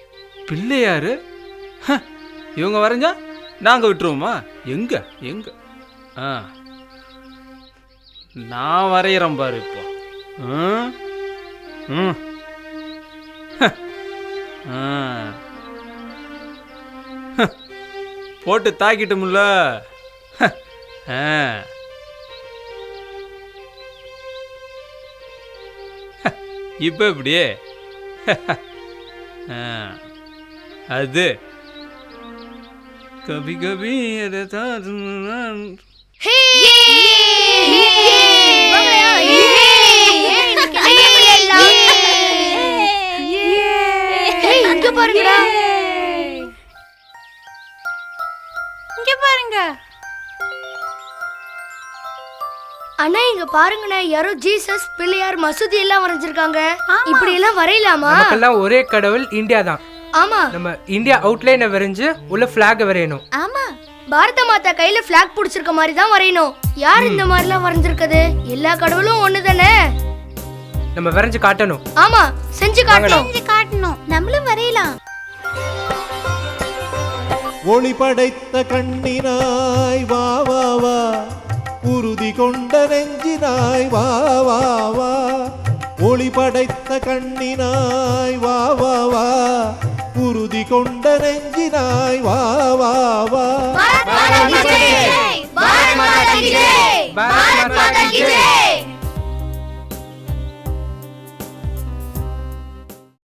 பிள்ளையாரு ஹ, இவங்க வரைஞ்சா நாங்கள் விட்டுருவோமா எங்க எங்க ஆ நான் வரைகிறேன் பாரு இப்போ ம் ம் ஹ, ஆ ஹ, போட்டு தாக்கிட்டோம்ல ஹ, ஆ இப்போ இப்படியே ஆ, அது கபி கபி அதை தான் ஹே! வாங்கயா, ஹே! இன்னைக்கு நிறைய விளையாடலாம். ஹே, இங்க பாருங்கடா இங்க பாருங்க அண்ணா இங்க பாருங்கண்ணா யாரோ ஜீசஸ் பிள்ளையார் மசூதி எல்லாம் வரைஞ்சிருக்காங்க இப்படி எல்லாம் வரையலாமா நமக்கெல்லாம் ஒரே கடவுள் இந்தியா தான் ஆமா நம்ம இந்தியா அவுட்லைனை வரைஞ்சு உள்ள ஃபிளாக் வரையணும் ஆமா பாரத மாதா கையில பிளாக் புடிச்சிருக்க மாதிரி தான் வரையணும் யார் இந்த மாதிரி எல்லாம் வரைஞ்சிருக்குது எல்லா கடவுளும் ஒண்ணு தானே நம்ம வரைஞ்சு காட்டணும் ஆமா செஞ்சு காட்டணும் செஞ்சு காட்டணும் நம்மளும் வரையலாம் ஒளி படைத்த கண்ணினாய் வா வா வா உறுதி கொண்ட நெஞ்சினாய் வா வா வா ஒளி படைத்த கண்ணினாய் வா வா வா உறுதி கொண்ட நெஞ்சினாய் வா வா வா பாரத் மாதா கி ஜெய்! பாரத் மாதா கி ஜெய்!